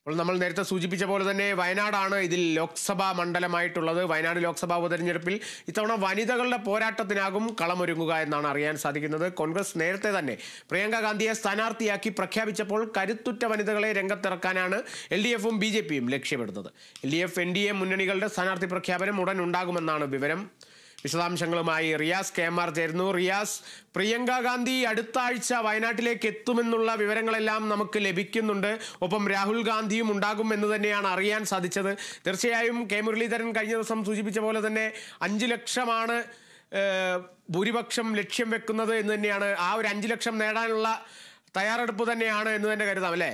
അപ്പോൾ നമ്മൾ നേരത്തെ സൂചിപ്പിച്ച പോലെ തന്നെ വയനാടാണ് ഇതിൽ ലോക്സഭാ മണ്ഡലമായിട്ടുള്ളത് വയനാട് ലോക്സഭാ ഉപതെരഞ്ഞെടുപ്പിൽ ഇത്തവണ വനിതകളുടെ പോരാട്ടത്തിനാകും കളമൊരുങ്ങുക എന്നാണ് അറിയാൻ സാധിക്കുന്നത് കോൺഗ്രസ് നേരത്തെ തന്നെ പ്രിയങ്ക ഗാന്ധിയെ സ്ഥാനാർത്ഥിയാക്കി പ്രഖ്യാപിച്ചപ്പോൾ കരുത്തുറ്റ വനിതകളെ രംഗത്തിറക്കാനാണ് എൽ ഡി എഫും ബി ജെ പിയും ലക്ഷ്യമിടുന്നത് L D F N D A മുന്നണികളുടെ സ്ഥാനാർത്ഥി പ്രഖ്യാപനം ഉടൻ ഉണ്ടാകുമെന്നാണ് വിവരം വിശദാംശങ്ങളുമായി റിയാസ് കെ എം ആർ ചേരുന്നു റിയാസ് പ്രിയങ്ക ഗാന്ധി അടുത്ത ആഴ്ച വയനാട്ടിലേക്ക് എത്തുമെന്നുള്ള വിവരങ്ങളെല്ലാം നമുക്ക് ലഭിക്കുന്നുണ്ട് ഒപ്പം രാഹുൽ ഗാന്ധിയും ഉണ്ടാകും എന്ന് തന്നെയാണ് അറിയാൻ സാധിച്ചത് തീർച്ചയായും കെ മുരളീധരൻ കഴിഞ്ഞ ദിവസം സൂചിപ്പിച്ച പോലെ തന്നെ അഞ്ച് ലക്ഷമാണ് ഏഹ്, ഭൂരിപക്ഷം ലക്ഷ്യം വെക്കുന്നത് എന്ന് തന്നെയാണ് ആ ഒരു അഞ്ച് ലക്ഷം നേടാനുള്ള തയ്യാറെടുപ്പ് തന്നെയാണ് എന്ന് തന്നെ കരുതാം അല്ലേ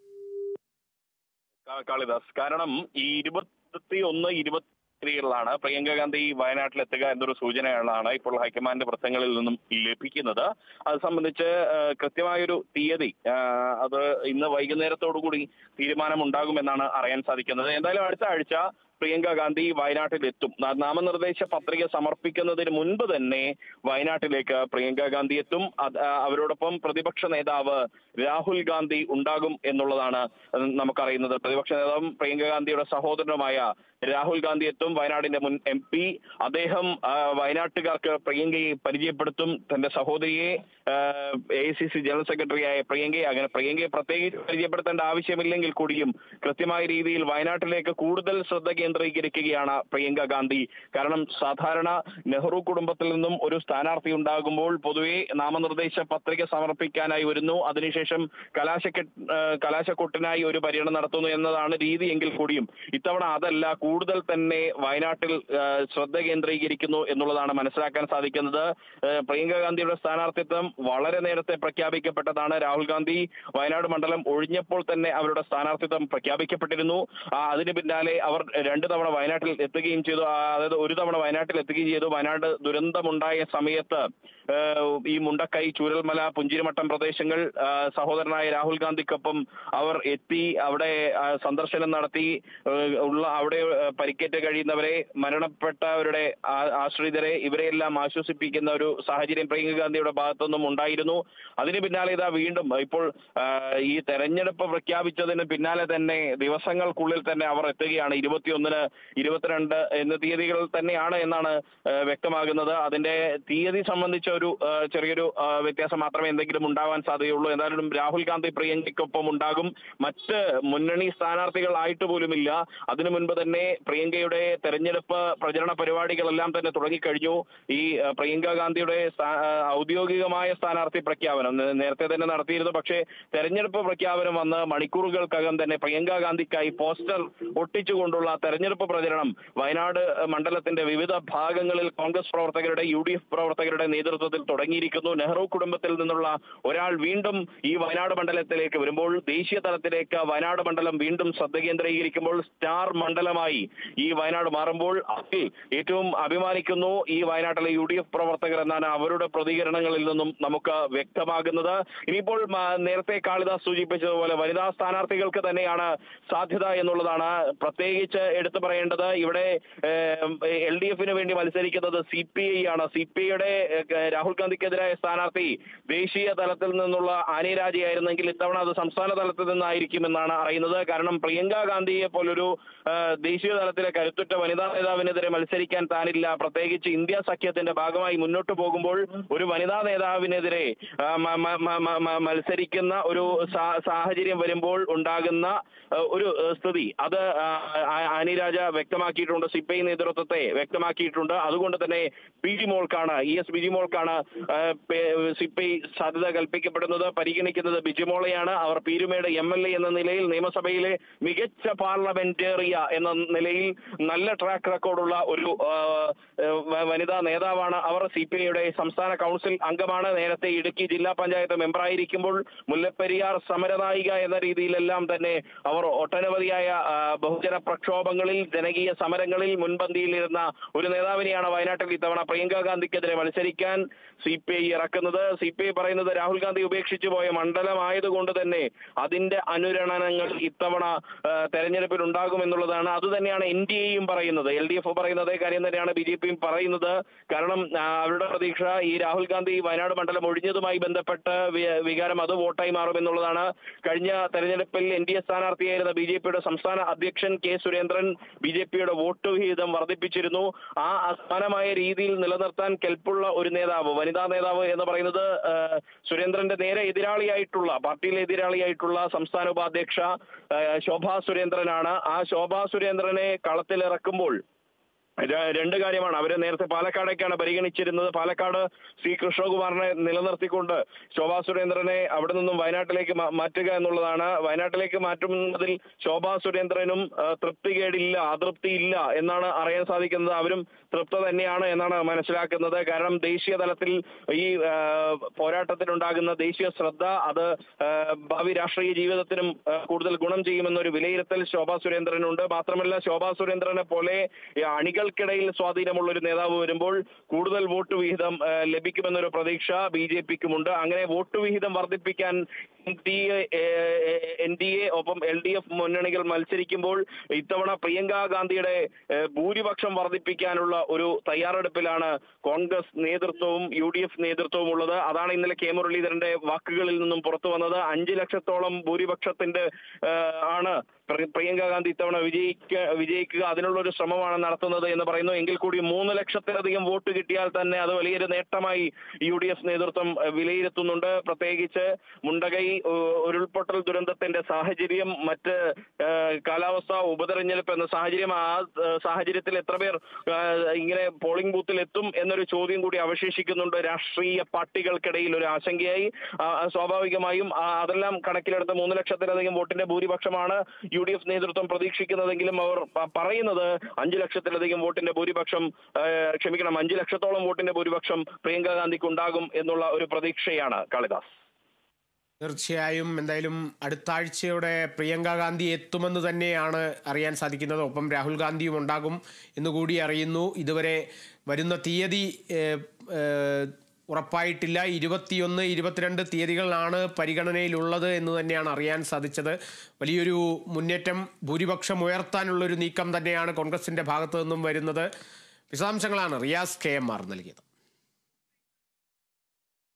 കാ- കാളിദാസ് കാരണം ഈ ഇരുപത്തി ഒന്ന് ഇരുപത്തിയേഴിലാണ് പ്രിയങ്ക ഗാന്ധി വയനാട്ടിലെത്തുക എന്നൊരു സൂചനകളാണ് ഇപ്പോൾ ഹൈക്കമാൻഡ് വൃത്തങ്ങളിൽ നിന്നും ലഭിക്കുന്നത് അത് സംബന്ധിച്ച് ആ, കൃത്യമായൊരു തീയതി ആ, അത് ഇന്ന് വൈകുന്നേരത്തോടു കൂടി തീരുമാനമുണ്ടാകുമെന്നാണ് അറിയാൻ സാധിക്കുന്നത് എന്തായാലും അടുത്ത ആഴ്ച പ്രിയങ്ക ഗാന്ധി വയനാട്ടിലെത്തും നാ- നാമനിർദ്ദേശ പത്രിക സമർപ്പിക്കുന്നതിന് മുൻപ് തന്നെ വയനാട്ടിലേക്ക് പ്രിയങ്ക ഗാന്ധി എത്തും അത് ആ, അവരോടൊപ്പം പ്രതിപക്ഷ നേതാവ് രാഹുൽ ഗാന്ധി ഉണ്ടാകും എന്നുള്ളതാണ് നമുക്കറിയുന്നത് പ്രതിപക്ഷ നേതാവും പ്രിയങ്ക ഗാന്ധിയുടെ സഹോദരനുമായ രാഹുൽ ഗാന്ധി എത്തും വയനാടിന്റെ മുൻ എം പി അദ്ദേഹം ആ, വയനാട്ടുകാർക്ക് പ്രിയങ്കയെ പരിചയപ്പെടുത്തും തന്റെ സഹോദരിയെ എ സി സി ജനറൽ സെക്രട്ടറിയായ പ്രിയങ്കയെ അങ്ങനെ പ്രിയങ്കയെ പ്രത്യേകിച്ച് പരിചയപ്പെടുത്തേണ്ട ആവശ്യമില്ലെങ്കിൽ കൂടിയും കൃത്യമായ രീതിയിൽ വയനാട്ടിലേക്ക് കൂടുതൽ ശ്രദ്ധ കേന്ദ്രീകരിക്കുകയാണ് പ്രിയങ്ക ഗാന്ധി കാരണം സാധാരണ നെഹ്റു കുടുംബത്തിൽ നിന്നും ഒരു സ്ഥാനാർത്ഥി ഉണ്ടാകുമ്പോൾ പൊതുവെ നാമനിർദ്ദേശ പത്രിക സമർപ്പിക്കാനായി വരുന്നു അതിനുശേഷം കലാശക്കെ ആ, കലാശക്കൊട്ടിനായി ഒരു പര്യടനം നടത്തുന്നു എന്നതാണ് രീതി എങ്കിൽ കൂടിയും ഇത്തവണ അതല്ല കൂടുതൽ തന്നെ വയനാട്ടിൽ ആ, ശ്രദ്ധ കേന്ദ്രീകരിക്കുന്നു എന്നുള്ളതാണ് മനസ്സിലാക്കാൻ സാധിക്കുന്നത് ആ, പ്രിയങ്ക ഗാന്ധിയുടെ സ്ഥാനാർത്ഥിത്വം വളരെ നേരത്തെ പ്രഖ്യാപിക്കപ്പെട്ടതാണ് രാഹുൽ ഗാന്ധി വയനാട് മണ്ഡലം ഒഴിഞ്ഞപ്പോൾ തന്നെ അവരുടെ സ്ഥാനാർത്ഥിത്വം പ്രഖ്യാപിക്കപ്പെട്ടിരുന്നു ആ, അതിന് പിന്നാലെ അവർ രണ്ടു തവണ വയനാട്ടിൽ എത്തുകയും ചെയ്തു ആ, അതായത് ഒരു തവണ വയനാട്ടിൽ എത്തുകയും ചെയ്തു വയനാട് ദുരന്തമുണ്ടായ സമയത്ത് ആ, ഈ മുണ്ടക്കൈ ചൂരൽമല പുഞ്ചിരിമട്ടം പ്രദേശങ്ങൾ ആ, സഹോദരനായ രാഹുൽ ഗാന്ധിക്കൊപ്പം അവർ എത്തി അവിടെ ആ, സന്ദർശനം നടത്തി ആ, ഉള്ള അവിടെ ആ, പരിക്കേറ്റ് കഴിയുന്നവരെ മരണപ്പെട്ടവരുടെ ആ- ആശ്രിതരെ ഇവരെയെല്ലാം ആശ്വസിപ്പിക്കുന്ന ഒരു സാഹചര്യം പ്രിയങ്ക ഗാന്ധിയുടെ ഭാഗത്തുനിന്നും ഉണ്ടായിരുന്നു അതിന് പിന്നാലെ ഇതാ വീണ്ടും ഇപ്പോൾ ആ, ഈ തെരഞ്ഞെടുപ്പ് പ്രഖ്യാപിച്ചതിന് പിന്നാലെ തന്നെ ദിവസങ്ങൾക്കുള്ളിൽ തന്നെ അവർ എത്തുകയാണ് ഇരുപത്തിയൊന്നിന് ഇരുപത്തിരണ്ട് എന്ന തീയതികൾ തന്നെയാണ് എന്നാണ് ആ, വ്യക്തമാകുന്നത് അതിന്റെ തീയതി സംബന്ധിച്ച ഒരു ആ, ചെറിയൊരു ആ, വ്യത്യാസം മാത്രമേ എന്തെങ്കിലും ഉണ്ടാവാൻ സാധ്യതയുള്ളൂ എന്തായാലും രാഹുൽ ഗാന്ധി പ്രിയങ്കയ്ക്കൊപ്പം ഉണ്ടാകും മറ്റ് മുന്നണി സ്ഥാനാർത്ഥികളായിട്ട് പോലുമില്ല അതിനു മുൻപ് തന്നെ പ്രിയങ്കയുടെ തെരഞ്ഞെടുപ്പ് പ്രചരണ പരിപാടികളെല്ലാം തന്നെ തുടങ്ങിക്കഴിഞ്ഞു ഈ ആ, പ്രിയങ്ക ഗാന്ധിയുടെ സ്ഥാ- ആ, ഔദ്യോഗികമായ സ്ഥാനാർത്ഥി പ്രഖ്യാപനം നേ- നേരത്തെ തന്നെ നടത്തിയിരുന്നു പക്ഷേ തെരഞ്ഞെടുപ്പ് പ്രഖ്യാപനം വന്ന് മണിക്കൂറുകൾക്കകം തന്നെ പ്രിയങ്ക ഗാന്ധിക്കായി പോസ്റ്റർ ഒട്ടിച്ചുകൊണ്ടുള്ള തെരഞ്ഞെടുപ്പ് പ്രചരണം വയനാട് മണ്ഡലത്തിന്റെ വിവിധ ഭാഗങ്ങളിൽ കോൺഗ്രസ് പ്രവർത്തകരുടെ യു ഡി എഫ് പ്രവർത്തകരുടെ നേതൃത്വത്തിൽ തുടങ്ങിയിരിക്കുന്നു നെഹ്റു കുടുംബത്തിൽ നിന്നുള്ള ഒരാൾ വീണ്ടും ഈ വയനാട് മണ്ഡലത്തിലേക്ക് വരുമ്പോൾ ദേശീയ തലത്തിലേക്ക് വയനാട് മണ്ഡലം വീണ്ടും ശ്രദ്ധ കേന്ദ്രീകരിക്കുമ്പോൾ സ്റ്റാർ മണ്ഡലമായി ഈ വയനാട് മാറുമ്പോൾ അതിൽ ഏറ്റവും അഭിമാനിക്കുന്നു ഈ വയനാട്ടിലെ യു ഡി എഫ് പ്രവർത്തകർ എന്നാണ് അവരുടെ പ്രതികരണങ്ങളിൽ നിന്നും നമുക്ക് വ്യക്തമാകുന്നത് ഇനിയിപ്പോൾ മ- നേരത്തെ കാളിദാസ് സൂചിപ്പിച്ചതുപോലെ വനിതാ സ്ഥാനാർത്ഥികൾക്ക് തന്നെയാണ് സാധ്യത എന്നുള്ളതാണ് പ്രത്യേകിച്ച് എടുത്തു പറയേണ്ടത് ഇവിടെ എൽ ഡി എഫിന് വേണ്ടി മത്സരിക്കുന്നത് സി പി ഐ ആണ് സി പി ഐയുടെ രാഹുൽ ഗാന്ധിക്കെതിരായ സ്ഥാനാർത്ഥി ദേശീയ തലത്തിൽ നിന്നുള്ള ആനി രാജയായിരുന്നെങ്കിൽ ഇത്തവണ അത് സംസ്ഥാന തലത്തിൽ നിന്നായിരിക്കുമെന്നാണ് അറിയുന്നത് കാരണം പ്രിയങ്ക ഗാന്ധിയെ പോലൊരു ആ, ദേശീയ തലത്തിലെ കരുത്തുറ്റ വനിതാ നേതാവിനെതിരെ മത്സരിക്കാൻ താനില്ല പ്രത്യേകിച്ച് ഇന്ത്യ സഖ്യത്തിന്റെ ഭാഗമായി മുന്നോട്ട് പോകുമ്പോൾ ഒരു വനിതാ നേതാവിനെതിരെ ആ, മ- മ- മ- മ- മ- മത്സരിക്കുന്ന ഒരു സാ- സാഹചര്യം വരുമ്പോൾ ഉണ്ടാകുന്ന ആ, ഒരു ആ, സ്ഥിതി അത് ആ, ആ- ആനി രാജ വ്യക്തമാക്കിയിട്ടുണ്ട് സി പി ഐ നേതൃത്വത്തെ വ്യക്തമാക്കിയിട്ടുണ്ട് അതുകൊണ്ട് തന്നെ പി ജി മോൾക്കാണ് ഇ എസ് ബിജി മോൾക്കാണ് സി പി ഐ സാധ്യത കൽപ്പിക്കപ്പെടുന്നത് പരിഗണിക്കുന്നത് ബിജിമോളെയാണ് അവർ പീരുമേട് എം എൽ എ എന്ന നിലയിൽ നിയമസഭയിലെ മികച്ച പാർലമെന്റേറിയ എന്ന നിലയിൽ നല്ല ട്രാക്ക് റെക്കോർഡുള്ള ഒരു ആ, വ- വനിതാ നേതാവാണ് അവർ സി പി ഐയുടെ സംസ്ഥാന കൗൺസിൽ അംഗമാണ് നേരത്തെ ഇടുക്കി ജില്ലാ പഞ്ചായത്ത് മെമ്പറായിരിക്കുമ്പോൾ മുല്ലപ്പെരിയാർ സമരനായിക എന്ന രീതിയിലെല്ലാം തന്നെ അവർ ഒട്ടനവധിയായ ആ, ബഹുജന പ്രക്ഷോഭങ്ങളിൽ ജനകീയ സമരങ്ങളിൽ മുൻപന്തിയിലിരുന്ന ഒരു നേതാവിനെയാണ് വയനാട്ടിൽ ഇത്തവണ പ്രിയങ്ക ഗാന്ധിക്കെതിരെ മത്സരിക്കാൻ സി പി ഐ ഇറക്കുന്നത് സി പി ഐ പറയുന്നത് രാഹുൽ ഗാന്ധി ഉപേക്ഷിച്ചു പോയ മണ്ഡലമായതുകൊണ്ട് തന്നെ അതിന്റെ അനുരണനങ്ങൾ ഇത്തവണ ആ, തെരഞ്ഞെടുപ്പിൽ ഉണ്ടാകുമെന്നുള്ളതാണ് അത് തന്നെയാണ് എൻ ഡി എയും പറയുന്നത് എൽ ഡി എഫ് പറയുന്നത് അതേ കാര്യം തന്നെയാണ് ബി ജെ പിയും പറയുന്നത് കാരണം ആ, അവരുടെ പ്രതീക്ഷ ഈ രാഹുൽ ഗാന്ധി വയനാട് മണ്ഡലം ഒഴിഞ്ഞതുമായി ബന്ധപ്പെട്ട് വി- വികാരം അത് വോട്ടായി മാറുമെന്നുള്ളതാണ് കഴിഞ്ഞ തെരഞ്ഞെടുപ്പിൽ എൻ ഡി എ സ്ഥാനാർത്ഥിയായിരുന്ന ബി ജെ പിയുടെ സംസ്ഥാന അധ്യക്ഷൻ കെ സുരേന്ദ്രൻ ബി ജെ പിയുടെ വോട്ട് വിഹിതം വർദ്ധിപ്പിച്ചിരുന്നു ആ അസമാനമായ രീതിയിൽ നിലനിർത്താൻ കെൽപ്പുള്ള ഒരു നേതാവ് വനിതാ നേതാവ് എന്ന് പറയുന്നത് ആ, സുരേന്ദ്രന്റെ നേരെ എതിരാളിയായിട്ടുള്ള പാർട്ടിയിലെ എതിരാളിയായിട്ടുള്ള സംസ്ഥാന ഉപാധ്യക്ഷ ആ, ശോഭാ സുരേന്ദ്രനാണ് ആ ശോഭാ സുരേന്ദ്രനെ കളത്തിലിറക്കുമ്പോൾ ര- രണ്ട് കാര്യമാണ് അവര് നേരത്തെ പാലക്കാടേക്കാണ് പരിഗണിച്ചിരുന്നത് പാലക്കാട് സി കൃഷ്ണകുമാറിനെ നിലനിർത്തിക്കൊണ്ട് ശോഭാ സുരേന്ദ്രനെ അവിടെ നിന്നും വയനാട്ടിലേക്ക് മാ- മാറ്റുക എന്നുള്ളതാണ് വയനാട്ടിലേക്ക് മാറ്റുന്നതിൽ ശോഭാ സുരേന്ദ്രനും ആ, തൃപ്തികേടില്ല അതൃപ്തിയില്ല എന്നാണ് അറിയാൻ സാധിക്കുന്നത് അവരും തൃപ്ത തന്നെയാണ് എന്നാണ് മനസ്സിലാക്കുന്നത് കാരണം ദേശീയ തലത്തിൽ ഈ ആ, പോരാട്ടത്തിനുണ്ടാകുന്ന ദേശീയ ശ്രദ്ധ അത് ആ, ഭാവി രാഷ്ട്രീയ ജീവിതത്തിനും ആ, കൂടുതൽ ഗുണം ചെയ്യുമെന്നൊരു വിലയിരുത്തൽ ശോഭാ സുരേന്ദ്രനുണ്ട് മാത്രമല്ല ശോഭാ സുരേന്ദ്രനെ പോലെ ഈ അണികൾക്കിടയിൽ സ്വാധീനമുള്ള ഒരു നേതാവ് വരുമ്പോൾ കൂടുതൽ വോട്ട് വിഹിതം ആ, ലഭിക്കുമെന്നൊരു പ്രതീക്ഷ ബി ജെ പിക്കുമുണ്ട് അങ്ങനെ വോട്ട് വിഹിതം വർദ്ധിപ്പിക്കാൻ N D A N D A ഒപ്പം എൽ ഡി എഫ് മുന്നണികൾ മത്സരിക്കുമ്പോൾ ഇത്തവണ പ്രിയങ്ക ഗാന്ധിയുടെ ഏ, ഭൂരിപക്ഷം വർദ്ധിപ്പിക്കാനുള്ള ഒരു തയ്യാറെടുപ്പിലാണ് കോൺഗ്രസ് നേതൃത്വവും യു ഡി എഫ് നേതൃത്വവും ഉള്ളത് അതാണ് ഇന്നലെ കെ മുരളീധരന്റെ വാക്കുകളിൽ നിന്നും പുറത്തു വന്നത് അഞ്ച് ലക്ഷത്തോളം ഭൂരിപക്ഷത്തിന്റെ ഏ, ആണ് പ്രി- പ്രിയങ്ക ഗാന്ധി ഇത്തവണ വിജയിക്ക വിജയിക്കുക അതിനുള്ള ഒരു ശ്രമമാണ് നടത്തുന്നത് എന്ന് പറയുന്നു എങ്കിൽ കൂടി മൂന്ന് ലക്ഷത്തിലധികം വോട്ട് കിട്ടിയാൽ തന്നെ അത് വലിയൊരു നേട്ടമായി യു ഡി എഫ് നേതൃത്വം ഏഹ്, വിലയിരുത്തുന്നുണ്ട് പ്രത്യേകിച്ച് മുണ്ടകൈ ഏഹ്, ഉരുൾപൊട്ടൽ ദുരന്തത്തിന്റെ സാഹചര്യം മറ്റ് ഏഹ്, കാലാവസ്ഥ ഉപതെരഞ്ഞെടുപ്പ് എന്ന സാഹചര്യം ആ ഏഹ്, സാഹചര്യത്തിൽ എത്ര പേർ ഏഹ്, ഇങ്ങനെ പോളിംഗ് ബൂത്തിൽ എത്തും എന്നൊരു ചോദ്യം കൂടി അവശേഷിക്കുന്നുണ്ട് രാഷ്ട്രീയ പാർട്ടികൾക്കിടയിൽ ഒരു ആശങ്കയായി ആ, സ്വാഭാവികമായും ആ, അതെല്ലാം കണക്കിലെടുത്ത് മൂന്ന് ലക്ഷത്തിലധികം വോട്ടിന്റെ ഭൂരിപക്ഷമാണ് യു ഡി എഫ് നേതൃത്വം പ്രതീക്ഷിക്കുന്നതെങ്കിലും അവർ പ- പറയുന്നത് അഞ്ച് ലക്ഷത്തിലധികം വോട്ടിന്റെ ഭൂരിപക്ഷം ആ, ക്ഷമിക്കണം അഞ്ച് ലക്ഷത്തോളം വോട്ടിന്റെ ഭൂരിപക്ഷം പ്രിയങ്ക ഗാന്ധിക്ക് ഉണ്ടാകും എന്നുള്ള ഒരു പ്രതീക്ഷയാണ് കാളിദാസ് തീർച്ചയായും എന്തായാലും അടുത്ത ആഴ്ചയോടെ പ്രിയങ്ക ഗാന്ധി എത്തുമെന്ന് തന്നെയാണ് അറിയാൻ സാധിക്കുന്നത് ഒപ്പം രാഹുൽ ഗാന്ധിയും ഉണ്ടാകും എന്നുകൂടി അറിയുന്നു ഇതുവരെ വരുന്ന തീയതി ഏഹ്, ഏഹ്, ഉറപ്പായിട്ടില്ല ഇരുപത്തിയൊന്ന് ഇരുപത്തിരണ്ട് തീയതികളാണ് പരിഗണനയിലുള്ളത് എന്ന് തന്നെയാണ് അറിയാൻ സാധിച്ചത് വലിയൊരു മുന്നേറ്റം ഭൂരിപക്ഷം ഉയർത്താനുള്ളൊരു നീക്കം തന്നെയാണ് കോൺഗ്രസിന്റെ ഭാഗത്തു നിന്നും വരുന്നത് വിശദാംശങ്ങളാണ് റിയാസ് കെ എം ആർ നൽകിയത്